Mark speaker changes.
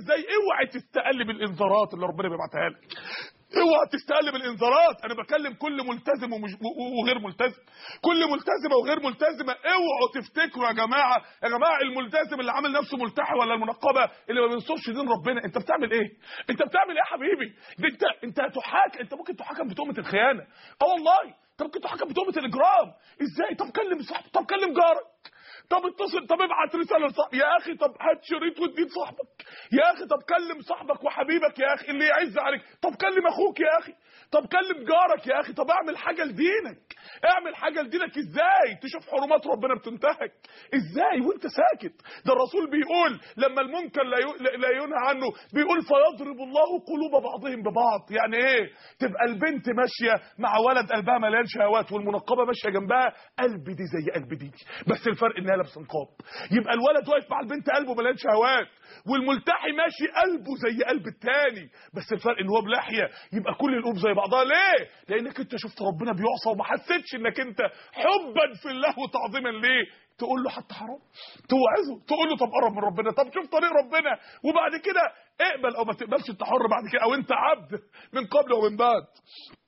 Speaker 1: ازاي اوعي تستقل بالانذارات اللي ربنا بيبعتها لك اوعى تستقل بالانذارات انا بكلم كل ملتزم ومش وغير ملتزم كل ملتزمه وغير ملتزمه اوعوا تفتكروا يا جماعه يا جماعه الملتزم اللي عامل نفسه ملتحي ولا المنقبه اللي ما بينصرش دين ربنا انت بتعمل ايه انت بتعمل ايه يا حبيبي ده انت انت هتحاك انت ممكن تحاكم بتهمه الخيانه اه والله انت ممكن تحاكم بتهمه الاجرام ازاي طب كلم صاحبك طب كلم جارك طب اتصل طب ابعت رساله لصاحبك يا اخي طب هات شريط واديه لصاحبك يا اخي طب كلم صاحبك وحبيبك يا اخي اللي يعز عليك طب كلم اخوك يا اخي طب كلم جارك يا اخي طب اعمل حاجه لدينك اعمل حاجه لدينك ازاي تشوف حرمات ربنا بتنتهك ازاي وانت ساكت ده الرسول بيقول لما المنكر لا ي- لا ينهى عنه بيقول فيضرب الله قلوب بعضهم ببعض يعني ايه تبقى البنت ماشيه مع ولد قلبها مليان شهوات والمنقبه ماشيه جنبها قلب دي زي قلب دي بس الفرق انها لابسه نقاب يبقى الولد واقف مع البنت قلبه مليان شهوات والملتحي ماشي قلبه زي قلب التاني بس الفرق ان هو بلحيه يبقى كل القلوب زي بعضها ليه لانك انت شفت ربنا بيعصى وما حسيتش انك انت حبا في الله وتعظيما ليه تقول له حتى حرام توعظه تقول له طب قرب من ربنا طب شوف طريق ربنا وبعد كده اقبل او ما تقبلش انت حر بعد كده او انت عبد من قبل ومن بعد